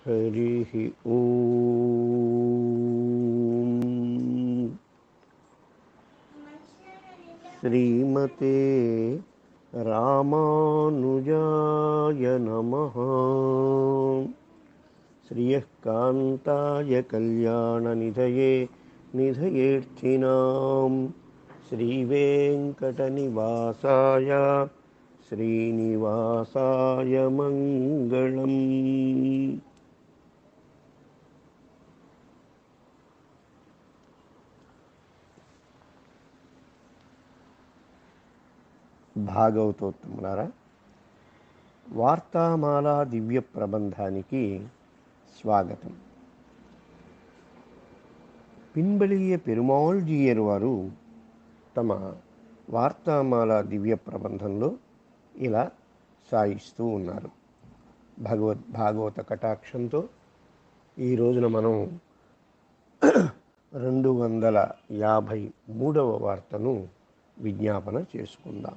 हरिः ॐ श्रीमते रामानुजाय नमः श्रियः कान्ताय कल्याणनिधये निधयेऽर्थिनां श्रीवेङ्कटनिवासाय श्रीनिवासाय मङ्गलम् భాగవతోత్తములారా వార్తామాల దివ్య ప్రబంధానికి స్వాగతం పిన్బళియ పెరుమాళ్జీయర్ వారు తమ వార్తామాల దివ్య ప్రబంధంలో ఇలా సాయిస్తూ ఉన్నారు భగవద్ భాగవత కటాక్షంతో ఈ రోజున మనం రెండు వందల యాభై మూడవ వార్తను విజ్ఞాపన చేసుకుందాం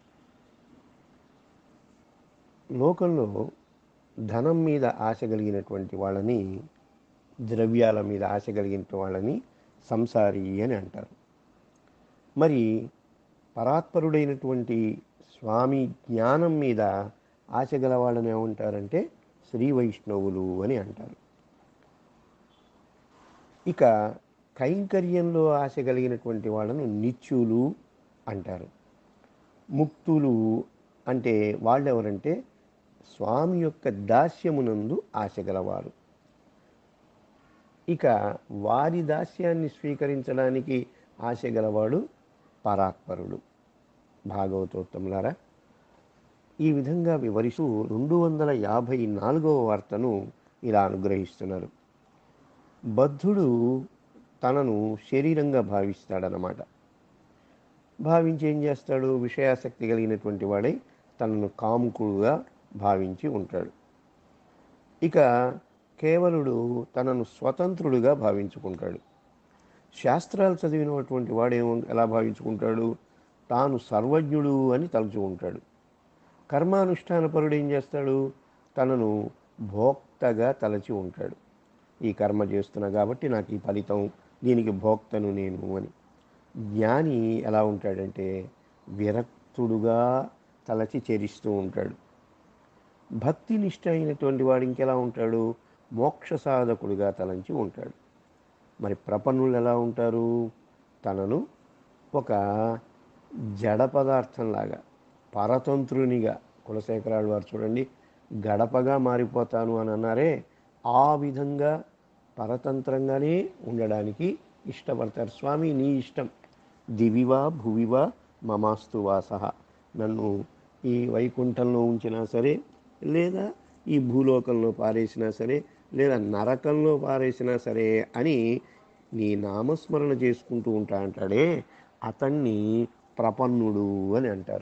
లోకంలో ధనం మీద ఆశ కలిగినటువంటి వాళ్ళని ద్రవ్యాల మీద ఆశ కలిగిన వాళ్ళని సంసారి అని అంటారు మరి పరాత్పరుడైనటువంటి స్వామి జ్ఞానం మీద ఆశ గల వాళ్ళని ఏమంటారంటే శ్రీ వైష్ణవులు అని అంటారు ఇక కైంకర్యంలో ఆశ కలిగినటువంటి వాళ్ళను నిత్యులు అంటారు ముక్తులు అంటే వాళ్ళు ఎవరంటే స్వామి యొక్క దాస్యమునందు ఆశ గలవారు ఇక వారి దాస్యాన్ని స్వీకరించడానికి ఆశ గలవాడు పరాత్పరుడు భాగవతోత్తములారా ఈ విధంగా వివరిస్తూ రెండు వందల యాభై నాలుగవ వార్తను ఇలా అనుగ్రహిస్తున్నారు బద్ధుడు తనను శరీరంగా భావిస్తాడనమాట భావించి ఏం చేస్తాడు విషయాసక్తి కలిగినటువంటి వాడై తనను కాముకుడుగా భావించి ఉంటాడు ఇక కేవలుడు తనను స్వతంత్రుడుగా భావించుకుంటాడు శాస్త్రాలు చదివినటువంటి వాడేమో ఎలా భావించుకుంటాడు తాను సర్వజ్ఞుడు అని తలుచుకుంటాడు కర్మానుష్ఠానపరుడు ఏం చేస్తాడు తనను భోక్తగా తలచి ఉంటాడు ఈ కర్మ చేస్తున్నా కాబట్టి నాకు ఈ ఫలితం దీనికి భోక్తను నేను అని జ్ఞాని ఎలా ఉంటాడంటే విరక్తుడుగా తలచి చేరిస్తూ ఉంటాడు భక్తి నిష్ట అయినటువంటి వాడు ఇంకెలా ఉంటాడు మోక్ష సాధకుడిగా తలంచి ఉంటాడు మరి ప్రపన్నులు ఎలా ఉంటారు తనను ఒక జడ పదార్థంలాగా పరతంత్రునిగా కులశేఖరాలు వారు చూడండి గడపగా మారిపోతాను అని అన్నారే ఆ విధంగా పరతంత్రంగానే ఉండడానికి ఇష్టపడతారు స్వామి నీ ఇష్టం దివివా భువివా మమాస్తు వాస నన్ను ఈ వైకుంఠంలో ఉంచినా సరే లేదా ఈ భూలోకంలో పారేసినా సరే లేదా నరకంలో పారేసినా సరే అని నీ నామస్మరణ చేసుకుంటూ ఉంటా అంటాడే అతన్ని ప్రపన్నుడు అని అంటారు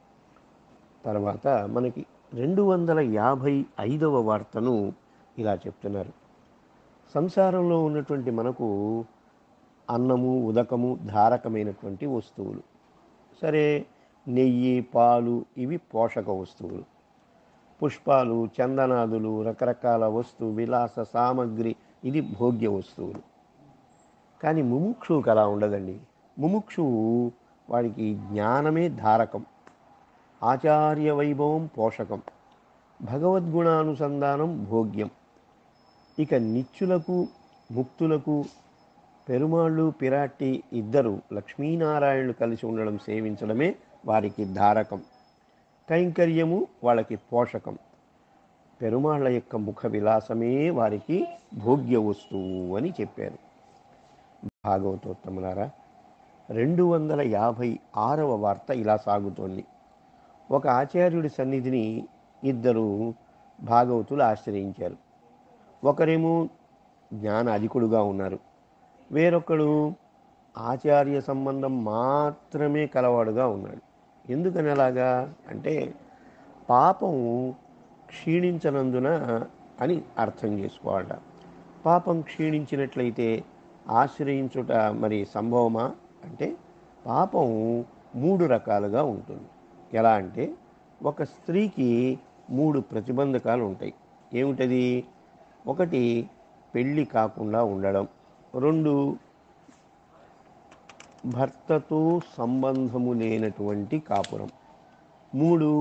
తర్వాత మనకి రెండు వందల యాభై ఐదవ వార్తను ఇలా చెప్తున్నారు సంసారంలో ఉన్నటువంటి మనకు అన్నము ఉదకము ధారకమైనటువంటి వస్తువులు సరే నెయ్యి పాలు ఇవి పోషక వస్తువులు పుష్పాలు చందనాదులు రకరకాల వస్తు విలాస సామగ్రి ఇది భోగ్య వస్తువులు కానీ ముముక్షువుకు అలా ఉండదండి ముముక్షువు వాడికి జ్ఞానమే ధారకం ఆచార్య వైభవం పోషకం భగవద్గుణానుసంధానం భోగ్యం ఇక నిత్యులకు ముక్తులకు పెరుమాళ్ళు పిరాట్టి ఇద్దరు లక్ష్మీనారాయణులు కలిసి ఉండడం సేవించడమే వారికి ధారకం కైంకర్యము వాళ్ళకి పోషకం పెరుమాళ్ళ యొక్క ముఖ విలాసమే వారికి భోగ్య వస్తువు అని చెప్పారు భాగవతోత్తములారా రెండు వందల యాభై ఆరవ వార్త ఇలా సాగుతోంది ఒక ఆచార్యుడి సన్నిధిని ఇద్దరు భాగవతులు ఆశ్రయించారు ఒకరేమో జ్ఞాన అధికుడుగా ఉన్నారు వేరొకడు ఆచార్య సంబంధం మాత్రమే కలవాడుగా ఉన్నాడు ఎందుకని అలాగా అంటే పాపం క్షీణించనందున అని అర్థం చేసుకోవాలట పాపం క్షీణించినట్లయితే ఆశ్రయించుట మరి సంభవమా అంటే పాపం మూడు రకాలుగా ఉంటుంది ఎలా అంటే ఒక స్త్రీకి మూడు ప్రతిబంధకాలు ఉంటాయి ఏమిటది ఒకటి పెళ్ళి కాకుండా ఉండడం రెండు భర్తతో సంబంధము లేనటువంటి కాపురం మూడు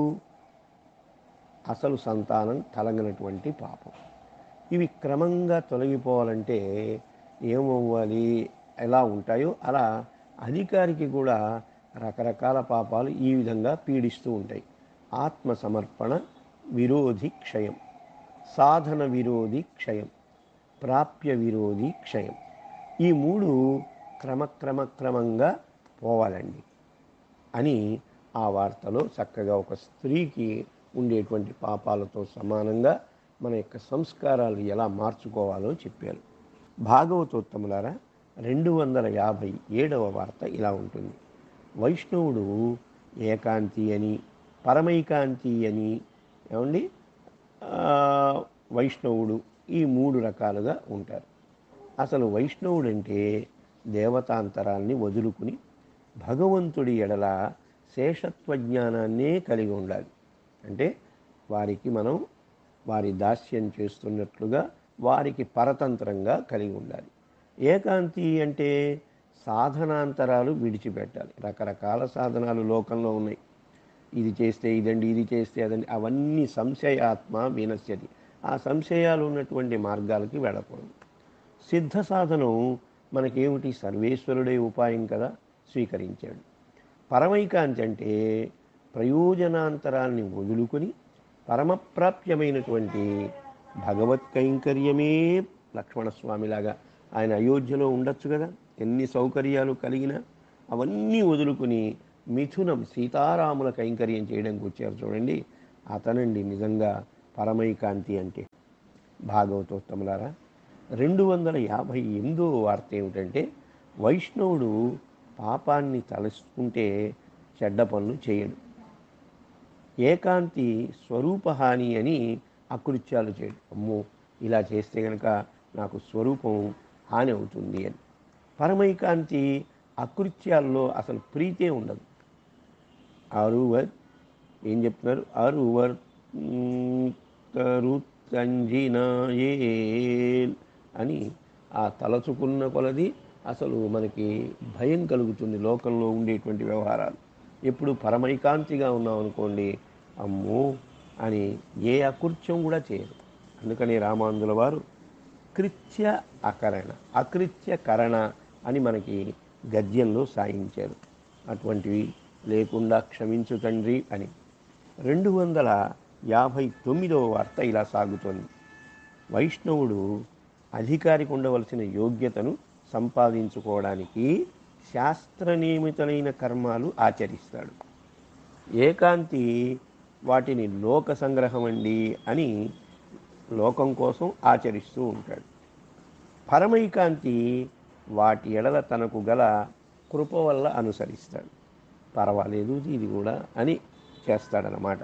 అసలు సంతానం కలగనటువంటి పాపం ఇవి క్రమంగా తొలగిపోవాలంటే ఏమవ్వాలి ఎలా ఉంటాయో అలా అధికారికి కూడా రకరకాల పాపాలు ఈ విధంగా పీడిస్తూ ఉంటాయి ఆత్మ సమర్పణ విరోధి క్షయం సాధన విరోధి క్షయం ప్రాప్య విరోధి క్షయం ఈ మూడు క్రమక్రమ క్రమంగా పోవాలండి అని ఆ వార్తలో చక్కగా ఒక స్త్రీకి ఉండేటువంటి పాపాలతో సమానంగా మన యొక్క సంస్కారాలు ఎలా మార్చుకోవాలో చెప్పారు భాగవతోత్తములారా రెండు వందల యాభై ఏడవ వార్త ఇలా ఉంటుంది వైష్ణవుడు ఏకాంతి అని పరమైకాంతి అని ఏమండి ఆ, వైష్ణవుడు ఈ మూడు రకాలుగా ఉంటారు అసలు వైష్ణవుడు అంటే దేవతాంతరాల్ని వదులుకుని భగవంతుడి ఎడల శేషత్వ జ్ఞానాన్నే కలిగి ఉండాలి అంటే వారికి మనం వారి దాస్యం చేస్తున్నట్లుగా వారికి పరతంత్రంగా కలిగి ఉండాలి ఏకాంతి అంటే సాధనాంతరాలు విడిచిపెట్టాలి రకరకాల సాధనాలు లోకంలో ఉన్నాయి ఇది చేస్తే ఇదండి ఇది చేస్తే అదండి అవన్నీ సంశయాత్మ వినశ్యతి ఆ సంశయాలు ఉన్నటువంటి మార్గాలకి వెళ్ళకూడదు సిద్ధ సాధనం మనకేమిటి సర్వేశ్వరుడే ఉపాయం కదా స్వీకరించాడు పరమైకాంతి అంటే ప్రయోజనాంతరాల్ని వదులుకొని పరమప్రాప్యమైనటువంటి భగవత్ కైంకర్యమే లక్ష్మణస్వామిలాగా ఆయన అయోధ్యలో ఉండొచ్చు కదా ఎన్ని సౌకర్యాలు కలిగినా అవన్నీ వదులుకుని మిథునం సీతారాముల కైంకర్యం చేయడానికి వచ్చారు చూడండి అతనండి నిజంగా పరమైకాంతి అంటే భాగవతోత్తములారా రెండు వందల యాభై ఎనిమిదో వార్త ఏమిటంటే వైష్ణవుడు పాపాన్ని తలుసుకుంటే చెడ్డ పనులు చేయడు ఏకాంతి స్వరూపహాని అని అకృత్యాలు చేయడు అమ్మో ఇలా చేస్తే కనుక నాకు స్వరూపం హాని అవుతుంది అని పరమైకాంతి అకృత్యాల్లో అసలు ప్రీతే ఉండదు అరువర్ ఏం చెప్తున్నారు అరువర్ తరుతంజినాయేల్ అని ఆ తలచుకున్న కొలది అసలు మనకి భయం కలుగుతుంది లోకంలో ఉండేటువంటి వ్యవహారాలు ఎప్పుడు పరమైకాంతిగా ఉన్నాం అనుకోండి అమ్మో అని ఏ అకృత్యం కూడా చేయరు అందుకని రామాందుల వారు కృత్య అకరణ అకృత్య కరణ అని మనకి గద్యంలో సాయించారు అటువంటివి లేకుండా క్షమించు తండ్రి అని రెండు వందల యాభై తొమ్మిదవ వార్త ఇలా సాగుతోంది వైష్ణవుడు అధికారికి ఉండవలసిన యోగ్యతను సంపాదించుకోవడానికి శాస్త్రనియమితమైన కర్మాలు ఆచరిస్తాడు ఏకాంతి వాటిని లోక సంగ్రహం అండి అని లోకం కోసం ఆచరిస్తూ ఉంటాడు పరమైకాంతి వాటి ఎడల తనకు గల కృప వల్ల అనుసరిస్తాడు పర్వాలేదు ఇది కూడా అని చేస్తాడనమాట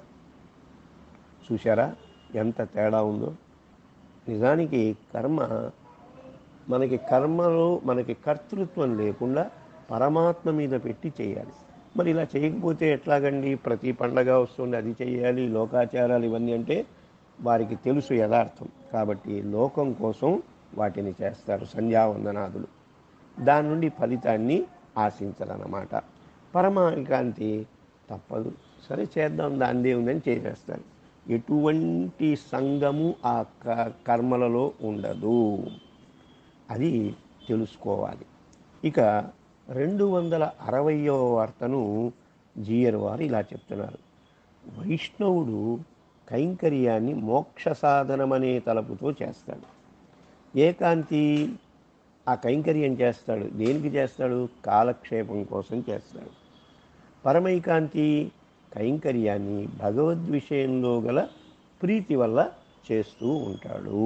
చూశారా ఎంత తేడా ఉందో నిజానికి కర్మ మనకి కర్మలో మనకి కర్తృత్వం లేకుండా పరమాత్మ మీద పెట్టి చేయాలి మరి ఇలా చేయకపోతే ఎట్లాగండి ప్రతి పండగ వస్తుంది అది చేయాలి లోకాచారాలు ఇవన్నీ అంటే వారికి తెలుసు యథార్థం కాబట్టి లోకం కోసం వాటిని చేస్తారు సంధ్యావందనాదులు దాని నుండి ఫలితాన్ని ఆశించాలన్నమాట పరమాకాంతి తప్పదు సరే చేద్దాం దానిదే ఉందని చేసేస్తారు ఎటువంటి సంగము ఆ క- కర్మలలో ఉండదు అది తెలుసుకోవాలి ఇక రెండు వందల అరవయవ వార్తను జీయర్ వారు ఇలా చెప్తున్నారు వైష్ణవుడు కైంకర్యాన్ని మోక్ష సాధనమనే తలపుతో చేస్తాడు ఏకాంతి ఆ కైంకర్యం చేస్తాడు దేనికి చేస్తాడు కాలక్షేపం కోసం చేస్తాడు పరమైకాంతి కైంకర్యాన్ని భగవద్ విషయంలో గల ప్రీతి వల్ల చేస్తూ ఉంటాడు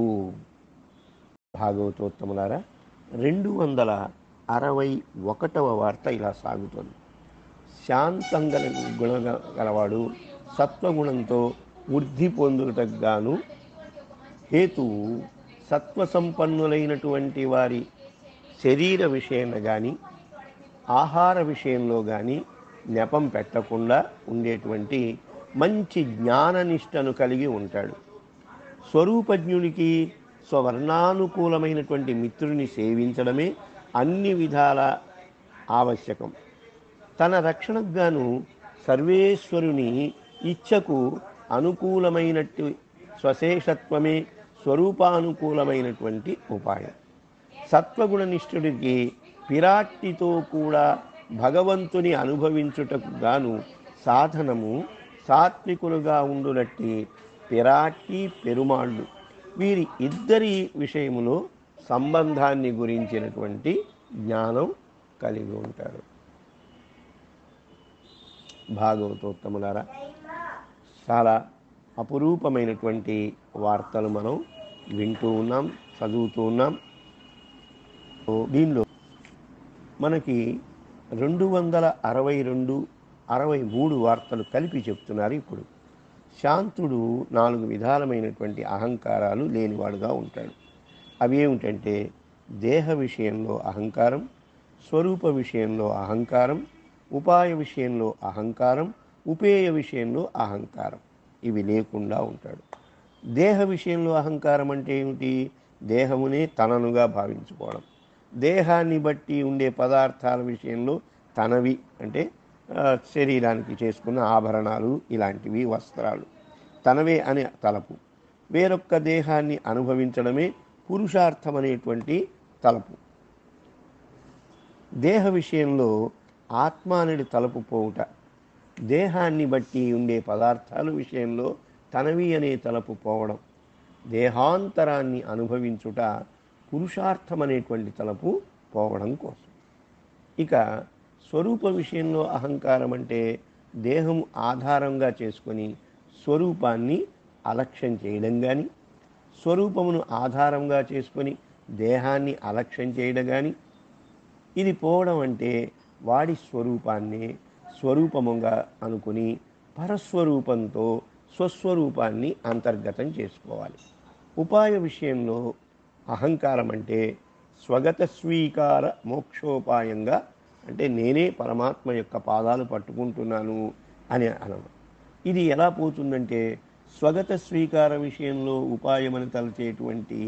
భాగవతోత్తములారా రెండు వందల అరవై ఒకటవ వార్త ఇలా సాగుతుంది శాంతంగల గుణ గలవాడు సత్వగుణంతో వృద్ధి పొందుటకు గాను హేతువు సత్వ సంపన్నులైనటువంటి వారి శరీర విషయంలో కానీ ఆహార విషయంలో కానీ నెపం పెట్టకుండా ఉండేటువంటి మంచి జ్ఞాననిష్టను కలిగి ఉంటాడు స్వరూపజ్ఞునికి స్వవర్ణానుకూలమైనటువంటి మిత్రుని సేవించడమే అన్ని విధాల ఆవశ్యకం తన రక్షణకు గాను సర్వేశ్వరుని ఇచ్ఛకు అనుకూలమైనట్టు స్వశేషత్వమే స్వరూపానుకూలమైనటువంటి ఉపాయం సత్వగుణనిష్ఠుడికి పిరాట్టితో కూడా భగవంతుని అనుభవించుటకు గాను సాధనము సాత్వికులుగా ఉండునట్టి పిరాట్టి పెరుమాళ్ళు వీరి ఇద్దరి విషయములో సంబంధాన్ని గురించినటువంటి జ్ఞానం కలిగి ఉంటారు భాగవతోత్తములారా చాలా అపురూపమైనటువంటి వార్తలు మనం వింటూ ఉన్నాం చదువుతూ ఉన్నాం ఓ దీనిలో మనకి రెండు వందల అరవై రెండు అరవై మూడు వార్తలు కలిపి చెప్తున్నారు ఇప్పుడు శాంతుడు నాలుగు విధాలమైనటువంటి అహంకారాలు లేనివాడుగా ఉంటాడు అవి ఏమిటంటే దేహ విషయంలో అహంకారం స్వరూప విషయంలో అహంకారం ఉపాయ విషయంలో అహంకారం ఉపేయ విషయంలో అహంకారం ఇవి లేకుండా ఉంటాడు దేహ విషయంలో అహంకారం అంటే ఏమిటి దేహమునే తననుగా భావించుకోవడం దేహాన్ని బట్టి ఉండే పదార్థాల విషయంలో తనవి అంటే ఆ, శరీరానికి చేసుకున్న ఆభరణాలు ఇలాంటివి వస్త్రాలు తనవే అనే తలపు వేరొక్క దేహాన్ని అనుభవించడమే పురుషార్థం అనేటువంటి తలపు దేహ విషయంలో ఆత్మ అనేది తలపు పోవుట దేహాన్ని బట్టి ఉండే పదార్థాల విషయంలో తనవి అనే తలపు పోవడం దేహాంతరాన్ని అనుభవించుట పురుషార్థం అనేటువంటి తలపు పోవడం కోసం ఇక స్వరూప విషయంలో అహంకారం అంటే దేహం ఆధారంగా చేసుకొని స్వరూపాన్ని అలక్ష్యం చేయడం కానీ స్వరూపమును ఆధారంగా చేసుకొని దేహాన్ని అలక్ష్యం చేయడం కానీ ఇది పోవడం అంటే వాడి స్వరూపాన్ని స్వరూపముగా అనుకుని పరస్వరూపంతో స్వస్వరూపాన్ని అంతర్గతం చేసుకోవాలి ఉపాయ విషయంలో అహంకారం అంటే స్వగత స్వీకార మోక్షోపాయంగా అంటే నేనే పరమాత్మ యొక్క పాదాలు పట్టుకుంటున్నాను అని అనడం ఇది ఎలా పోతుందంటే స్వగత స్వీకార విషయంలో ఉపాయమని తలచేటువంటి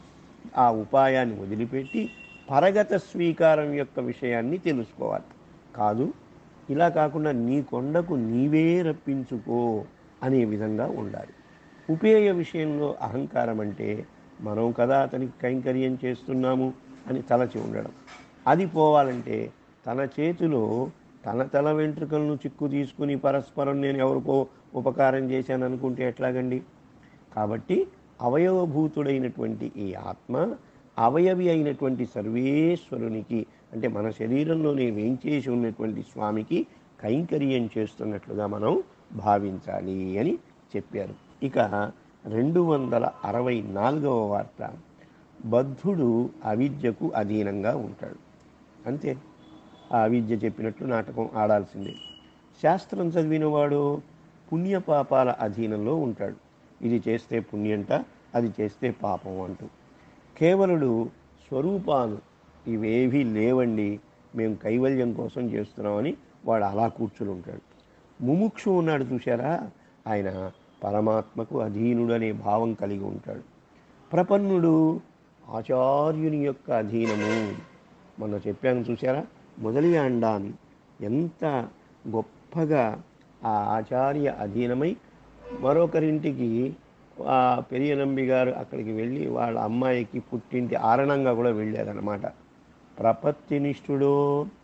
ఆ ఉపాయాన్ని వదిలిపెట్టి పరగత స్వీకారం యొక్క విషయాన్ని తెలుసుకోవాలి కాదు ఇలా కాకుండా నీ కొండకు నీవే రప్పించుకో అనే విధంగా ఉండాలి ఉపేయ విషయంలో అహంకారం అంటే మనం కదా అతనికి కైంకర్యం చేస్తున్నాము అని తలచి ఉండడం అది పోవాలంటే తన చేతిలో తన తల వెంట్రుకలను చిక్కు తీసుకుని పరస్పరం నేను ఎవరికో ఉపకారం చేశాను అనుకుంటే ఎట్లాగండి కాబట్టి అవయవభూతుడైనటువంటి ఈ ఆత్మ అవయవి అయినటువంటి సర్వేశ్వరునికి అంటే మన శరీరంలోనే వేంచేసి ఉన్నటువంటి స్వామికి కైంకర్యం చేస్తున్నట్లుగా మనం భావించాలి అని చెప్పారు ఇక రెండు వందల అరవై నాలుగవ వార్త బద్ధుడు అవిద్యకు అధీనంగా ఉంటాడు అంతే ఆ అవిద్య చెప్పినట్లు నాటకం ఆడాల్సిందే శాస్త్రం చదివినవాడు పుణ్యపాపాల అధీనంలో ఉంటాడు ఇది చేస్తే పుణ్యంట అది చేస్తే పాపం అంటూ కేవలుడు స్వరూపాలు ఇవేవీ లేవండి మేము కైవల్యం కోసం చేస్తున్నామని వాడు అలా కూర్చుని ఉంటాడు ముముక్షు ఉన్నాడు చూశారా ఆయన పరమాత్మకు అధీనుడు అనే భావం కలిగి ఉంటాడు ప్రపన్నుడు ఆచార్యుని యొక్క అధీనము మొన్న చెప్పాను చూసారా మొదలి అండాన్ని ఎంత గొప్పగా ఆ ఆచార్య అధీనమై మరొకరింటికి ఆ పెరియ నంబి గారు అక్కడికి వెళ్ళి వాళ్ళ అమ్మాయికి పుట్టింటి ఆరణంగా కూడా వెళ్ళారనమాట ప్రపత్తినిష్ఠుడో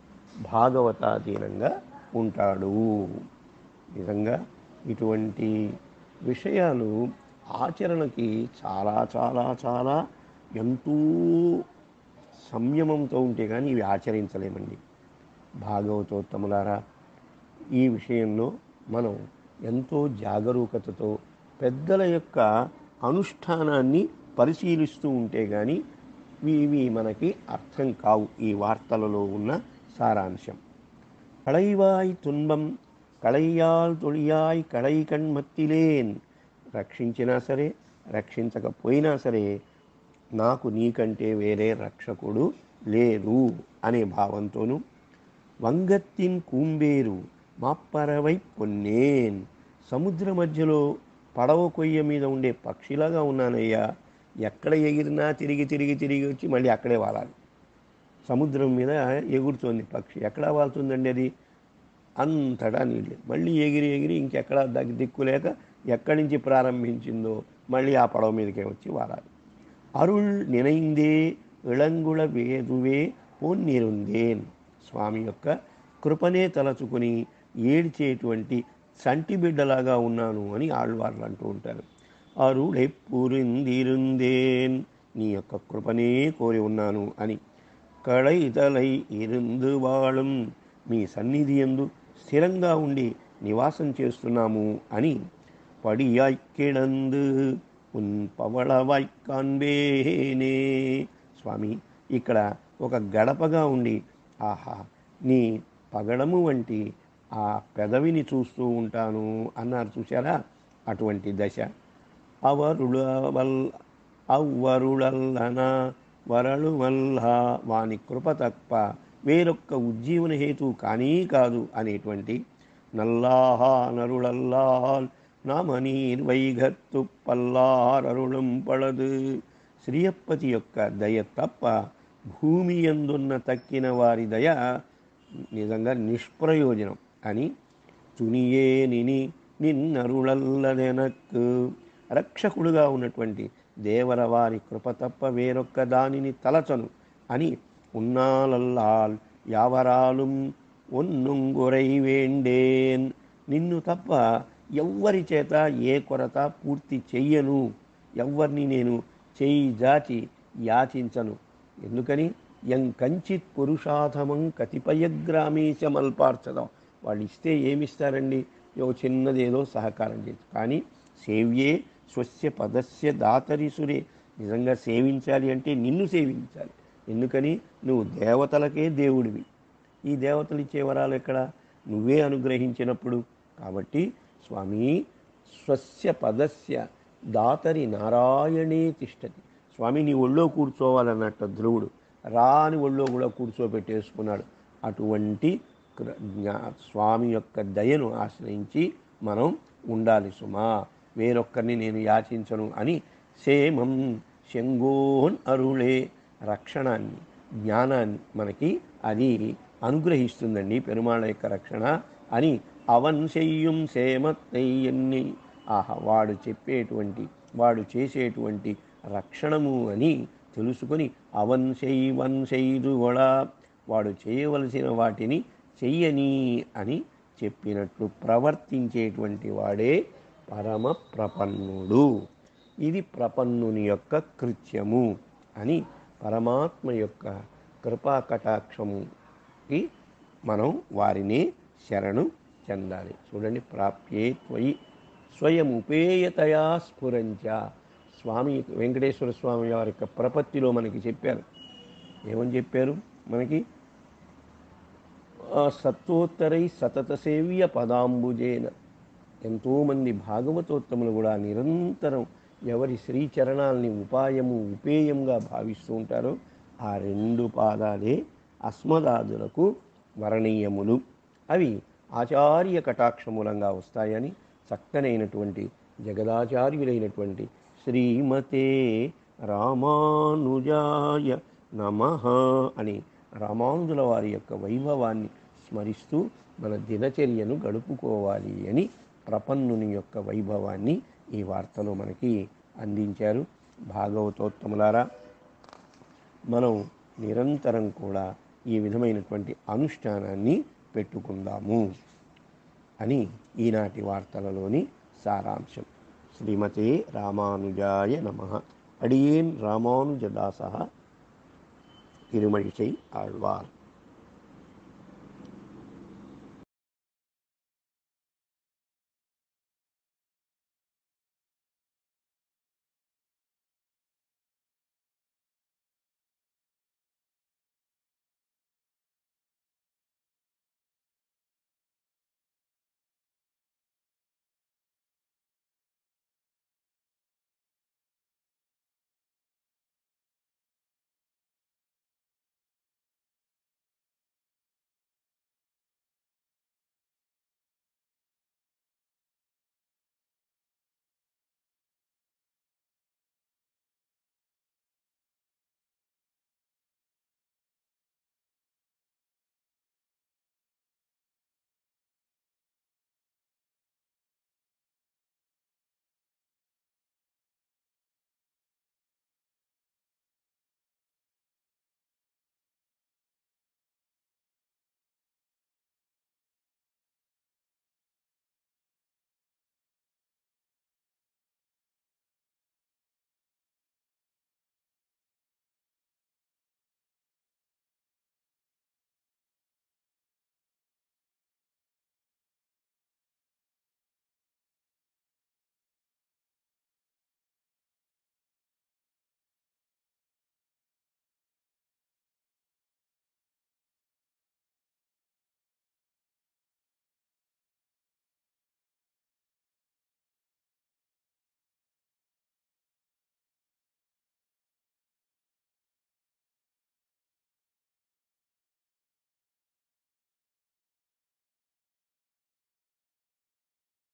భాగవతాధీనంగా ఉంటాడు నిజంగా ఇటువంటి విషయాలు ఆచరణకి చాలా చాలా చాలా ఎంతో సంయమంతో ఉంటే కానీ ఇవి ఆచరించలేమండి భాగవతోత్తములారా ఈ విషయంలో మనం ఎంతో జాగరూకతతో పెద్దల యొక్క అనుష్ఠానాన్ని పరిశీలిస్తూ ఉంటే కానీ ఇవి మనకి అర్థం కావు ఈ వార్తలలో ఉన్న సారాంశం కళైవాయ్ తున్బం కళయ్యాల్ తొడియాయ్ కళై కణ్మత్తిలేన్ రక్షించినా సరే రక్షించకపోయినా సరే నాకు నీకంటే వేరే రక్షకుడు లేరు అనే భావంతోనూ వంగత్తిన్ కూంబేరు మాప్పరవై పొన్నేన్ సముద్ర మధ్యలో పడవ కొయ్య మీద ఉండే పక్షిలాగా ఉన్నానయ్యా ఎక్కడ ఎగిరినా తిరిగి తిరిగి తిరిగి వచ్చి మళ్ళీ అక్కడే వాలాలి సముద్రం మీద ఎగురుతోంది పక్షి ఎక్కడ వాళ్తుందండి అది అంతటా నీళ్ళు మళ్ళీ ఎగిరి ఎగిరి ఇంకెక్కడ దగ్గ దిక్కు లేక ఎక్కడి నుంచి ప్రారంభించిందో మళ్ళీ ఆ పడవ మీదకే వచ్చి వారాలి అరుళ్ నినైందే ఇళంగుళ వేదువే పొన్నిరుందేన్ స్వామి యొక్క కృపనే తలచుకుని ఏడ్చేటువంటి సంటి బిడ్డలాగా ఉన్నాను అని ఆళ్వార్లు అంటూ ఉంటారు అరుళెప్పురిందిరుందేన్ నీ యొక్క కృపనే కోరి ఉన్నాను అని కడైతలై ఇருந்து వాళం మీ సన్నిధి ఎందు స్థిరంగా ఉండి నివాసం చేస్తున్నాము అని పడియాక్కిడందు ఉన్ పవళవాయ్కాన్బేనే స్వామి ఇక్కడ ఒక గడపగా ఉండి ఆహా నీ పగడము వంటి ఆ పెదవిని చూస్తూ ఉంటాను అన్నారు చూసారా అటువంటి దశ అవరుల వల్ అవ్వరుళల్లన వరలు వల్ల వాని కృప తప్ప వేరొక్క ఉజ్జీవన హేతు కానీ కాదు అనేటువంటి నల్లాహా నరుళల్లాల్ నామనీర్ వైగత్తు పల్లారరుళం పడదు శ్రీయప్పతి యొక్క దయ తప్ప భూమి ఎందున్న తక్కిన వారి దయ నిజంగా నిష్ప్రయోజనం అని తునియే నిని నిన్నరుళల్లదెనక్కు రక్షకుడుగా ఉన్నటువంటి దేవర వారి కృప తప్ప వేరొక్క దానిని తలచను అని ఉన్నాలల్లాల్ యావరాలుం ఒన్నుంగురై వేండేన్ నిన్ను తప్ప ఎవ్వరి చేత ఏ కొరత పూర్తి చెయ్యను ఎవ్వరిని నేను చేయి జాచి యాచించను ఎందుకని యం కంచిత్ పురుషాధమం కతిపయగ్రామీశమల్పార్చదం వాళ్ళు ఇస్తే ఏమిస్తారండి ఓ చిన్నది ఏదో సహకారం చేయొచ్చు కానీ సేవ్యే స్వస్య పదస్య దాతరిసురే నిజంగా సేవించాలి అంటే నిన్ను సేవించాలి ఎందుకని నువ్వు దేవతలకే దేవుడివి ఈ దేవతలు ఇచ్చే వరాలు ఎక్కడ నువ్వే అనుగ్రహించినప్పుడు కాబట్టి స్వామి స్వస్య పదస్య దాతరి నారాయణే తిష్టతి స్వామి నీ ఒళ్ళో కూర్చోవాలన్నట్టు ధ్రువుడు రాని ఒళ్ళో కూడా కూర్చోబెట్టేసుకున్నాడు అటువంటి కృ- జ్ఞా- స్వామి యొక్క దయను ఆశ్రయించి మనం ఉండాలి సుమా వేరొక్కరిని నేను యాచించను అని సేమం శంగోన్ అరుళే రక్షణాన్ని జ్ఞానాన్ని మనకి అది అనుగ్రహిస్తుందండి పెరుమాళ యొక్క రక్షణ అని అవన్ చెయ్యం సేమత్తయ్యన్ని ఆహా వాడు చెప్పేటువంటి వాడు చేసేటువంటి రక్షణము అని తెలుసుకొని అవన్ శైవన్ శైదు కూడా వాడు చేయవలసిన వాటిని చెయ్యని అని చెప్పినట్లు ప్రవర్తించేటువంటి వాడే పరమ ప్రపన్నుడు ఇది ప్రపన్నుని యొక్క కృత్యము అని పరమాత్మ యొక్క కృపా కటాక్షముకి మనం వారిని శరణు చెందాలి చూడండి ప్రాప్యే త్వయి స్వయం ఉపేయతయా స్ఫురంచ స్వామి వెంకటేశ్వర స్వామి వారి యొక్క ప్రపత్తిలో మనకి చెప్పారు ఏమని చెప్పారు మనకి ఆ సత్వోత్తరై సతత సేవ్య పదాంబుజేన ఎంతోమంది భాగవతోత్తములు కూడా నిరంతరం ఎవరి శ్రీచరణాల్ని ఉపాయము ఉపేయంగా భావిస్తూ ఉంటారో ఆ రెండు పాదాలే అస్మదాదులకు వరణీయములు అవి ఆచార్య కటాక్షమూలంగా వస్తాయని చక్కనైనటువంటి జగదాచార్యులైనటువంటి శ్రీమతే రామానుజాయ నమ అని రామానుజుల వారి యొక్క వైభవాన్ని స్మరిస్తూ మన దినచర్యను గడుపుకోవాలి అని ప్రపన్నుని యొక్క వైభవాన్ని ఈ వార్తలో మనకి అందించారు భాగవతోత్తములారా మనం నిరంతరం కూడా ఈ విధమైనటువంటి అనుష్ఠానాన్ని పెట్టుకుందాము అని ఈనాటి వార్తలలోని సారాంశం శ్రీమతే రామానుజాయ నమ అడియేన్ రామానుజదాస తిరుమழிசை ఆళ్వార్